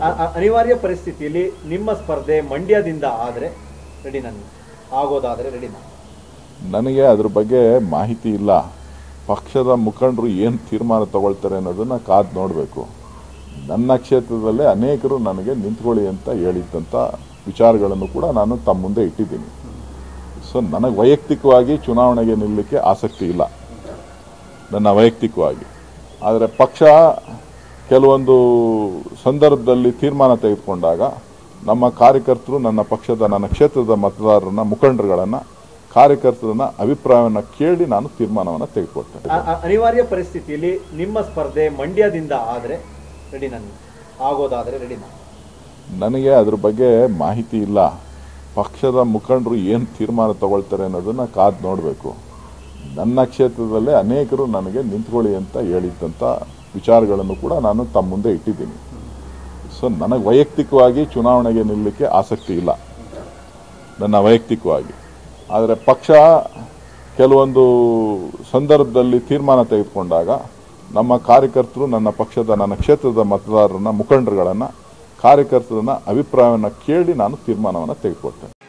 ಅ- ಅ- ಅನಿವಾರ್ಯ ಪರಿಸ್ಥಿತಿಯಲ್ಲಿ ನಿಮ್ಮ ಸ್ಪರ್ಧೆ ಮಂಡ್ಯದಿಂದ ಆದರೆ ರೆಡಿ ನಾನು ಆಗೋದಾದರೆ ರೆಡಿ ನಾನು ನನಗೆ ಅದ್ರ ಬಗ್ಗೆ ಮಾಹಿತಿ ಇಲ್ಲ ಪಕ್ಷದ ಮುಖಂಡರು ಏನು ತೀರ್ಮಾನ ತಗೊಳ್ತಾರೆ ಅನ್ನೋದನ್ನು ಕಾದು ನೋಡಬೇಕು ನನ್ನ ಕ್ಷೇತ್ರದಲ್ಲೇ ಅನೇಕರು ನನಗೆ ನಿಂತ್ಕೊಳ್ಳಿ ಅಂತ ಹೇಳಿದ್ದಂಥ ವಿಚಾರಗಳನ್ನು ಕೂಡ ನಾನು ತಮ್ಮ ಮುಂದೆ ಇಟ್ಟಿದ್ದೀನಿ ಸೊ ನನಗೆ ವೈಯಕ್ತಿಕವಾಗಿ ಚುನಾವಣೆಗೆ ನಿಲ್ಲಲಿಕ್ಕೆ ಆಸಕ್ತಿ ಇಲ್ಲ ನನ್ನ ವೈಯಕ್ತಿಕವಾಗಿ ಆದರೆ ಪಕ್ಷ ಕೆಲವೊಂದು ಸಂದರ್ಭದಲ್ಲಿ ತೀರ್ಮಾನ ತೆಗೆದುಕೊಂಡಾಗ ನಮ್ಮ ಕಾರ್ಯಕರ್ತರು ನನ್ನ ಪಕ್ಷದ ನನ್ನ ಕ್ಷೇತ್ರದ ಮತದಾರರನ್ನ ಮುಖಂಡರುಗಳನ್ನು ಕಾರ್ಯಕರ್ತರನ್ನ ಅಭಿಪ್ರಾಯವನ್ನು ಕೇಳಿ ನಾನು ತೀರ್ಮಾನವನ್ನು ತೆಗೆದುಕೊಳ್ತೇನೆ ಅ- ಅ- ಅನಿವಾರ್ಯ ಪರಿಸ್ಥಿತಿಯಲ್ಲಿ ನಿಮ್ಮ ಸ್ಪರ್ಧೆ ಮಂಡ್ಯದಿಂದ ಆದರೆ ರೆಡಿ ನಾನು ಆಗೋದಾದರೆ ರೆಡಿ ನಾನು ನನಗೆ ಅದ್ರ ಬಗ್ಗೆ ಮಾಹಿತಿ ಇಲ್ಲ ಪಕ್ಷದ ಮುಖಂಡರು ಏನು ತೀರ್ಮಾನ ತಗೊಳ್ತಾರೆ ಅನ್ನೋದನ್ನು ಕಾದು ನೋಡಬೇಕು ನನ್ನ ಕ್ಷೇತ್ರದಲ್ಲೇ ಅನೇಕರು ನನಗೆ ನಿಂತ್ಕೊಳ್ಳಿ ಅಂತ ಹೇಳಿದ್ದಂಥ ವಿಚಾರಗಳನ್ನು ಕೂಡ ನಾನು ತಮ್ಮ ಮುಂದೆ ಇಟ್ಟಿದ್ದೀನಿ ಸೊ ನನಗೆ ವೈಯಕ್ತಿಕವಾಗಿ ಚುನಾವಣೆಗೆ ನಿಲ್ಲಲಿಕ್ಕೆ ಆಸಕ್ತಿ ಇಲ್ಲ ನನ್ನ ವೈಯಕ್ತಿಕವಾಗಿ ಆದರೆ ಪಕ್ಷ ಕೆಲವೊಂದು ಸಂದರ್ಭದಲ್ಲಿ ತೀರ್ಮಾನ ತೆಗೆದುಕೊಂಡಾಗ ನಮ್ಮ ಕಾರ್ಯಕರ್ತರು ನನ್ನ ಪಕ್ಷದ ನನ್ನ ಕ್ಷೇತ್ರದ ಮತದಾರರನ್ನ ಮುಖಂಡರುಗಳನ್ನು ಕಾರ್ಯಕರ್ತರನ್ನ ಅಭಿಪ್ರಾಯವನ್ನು ಕೇಳಿ ನಾನು ತೀರ್ಮಾನವನ್ನು ತೆಗೆದುಕೊಳ್ತೇನೆ